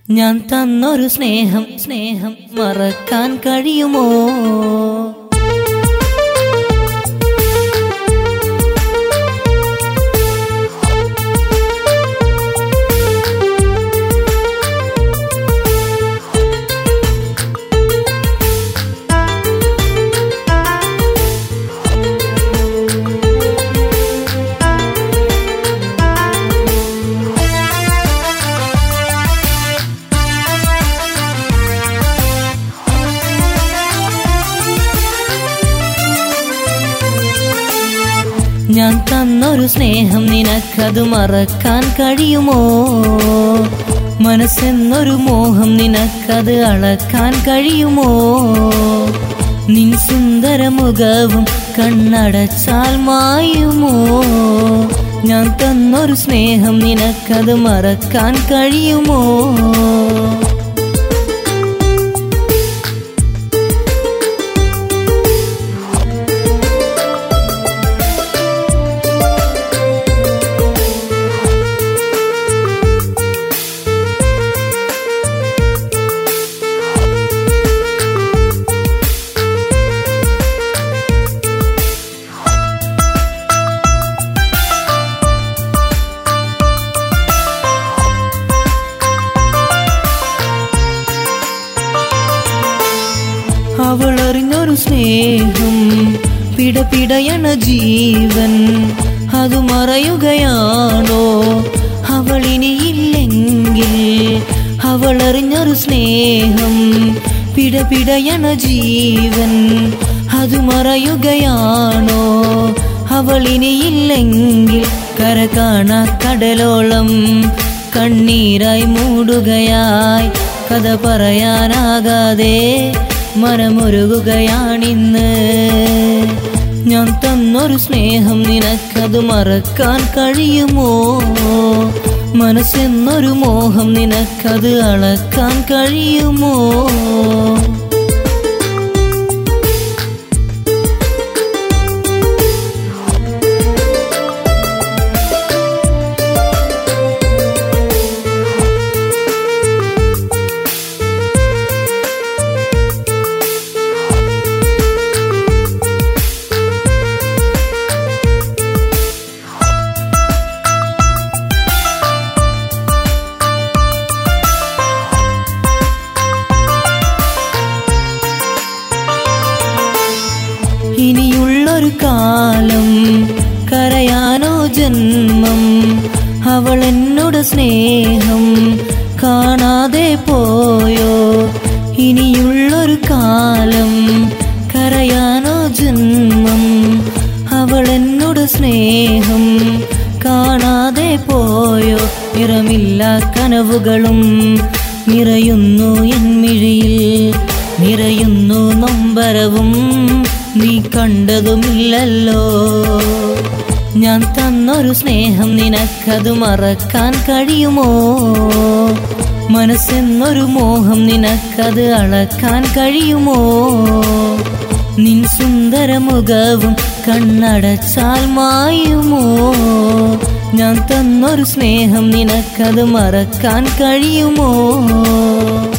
ഞാൻ തന്നൊരു സ്നേഹം സ്നേഹം മറക്കാൻ കഴിയുമോ ഞാൻ തന്നൊരു സ്നേഹം നിനക്കത് മറക്കാൻ കഴിയുമോ മനസ്സെന്നൊരു മോഹം നിനക്കത് അളക്കാൻ കഴിയുമോ നിൻ സുന്ദര മുഖവും കണ്ണടച്ചാൽ മായുമോ ഞാൻ തന്നൊരു സ്നേഹം നിനക്കത് മറക്കാൻ കഴിയുമോ അവൾ അറിഞ്ഞൊരു സ്നേഹം പിടപിടയണ ജീവൻ അത് മറയുകയാണോ അവൾ ഇനിയില്ലെങ്കിൽ അവൾ അറിഞ്ഞൊരു സ്നേഹം പിടപിടയണ ജീവൻ അത് മറയുകയാണോ അവൾ ഇനിയില്ലെങ്കിൽ കര കാണാ കടലോളം കണ്ണീരായി മൂടുകയായി കഥ പറയാനാകാതെ മനമൊരുകുകയാണിന്ന് ഞാൻ തന്നൊരു സ്നേഹം നിനക്കത് മറക്കാൻ കഴിയുമോ മനസ്സെന്നൊരു മോഹം നിനക്കത് അളക്കാൻ കഴിയുമോ ഇനിയുള്ളൊരു കാലം കരയാനോ ജന്മം അവൾ എന്നോട് സ്നേഹം കാണാതെ പോയോ ഇനിയുള്ളൊരു കാലം കരയാനോ ജന്മം അവൾ എന്നോട് സ്നേഹം കാണാതെ പോയോ നിറമില്ല കനവുകളും നിറയുന്നു എൻ മിഴിയിൽ നിറയുന്നു നൊമ്പരവും നീ കണ്ടതുമില്ലല്ലോ ഞാൻ തന്നൊരു സ്നേഹം നിനക്കത് മറക്കാൻ കഴിയുമോ മനസ്സെന്നൊരു മോഹം നിനക്കത് അളക്കാൻ കഴിയുമോ നിൻ സുന്ദര മുഖവും കണ്ണടച്ചാൽ മായുമോ ഞാൻ തന്നൊരു സ്നേഹം നിനക്കത് മറക്കാൻ കഴിയുമോ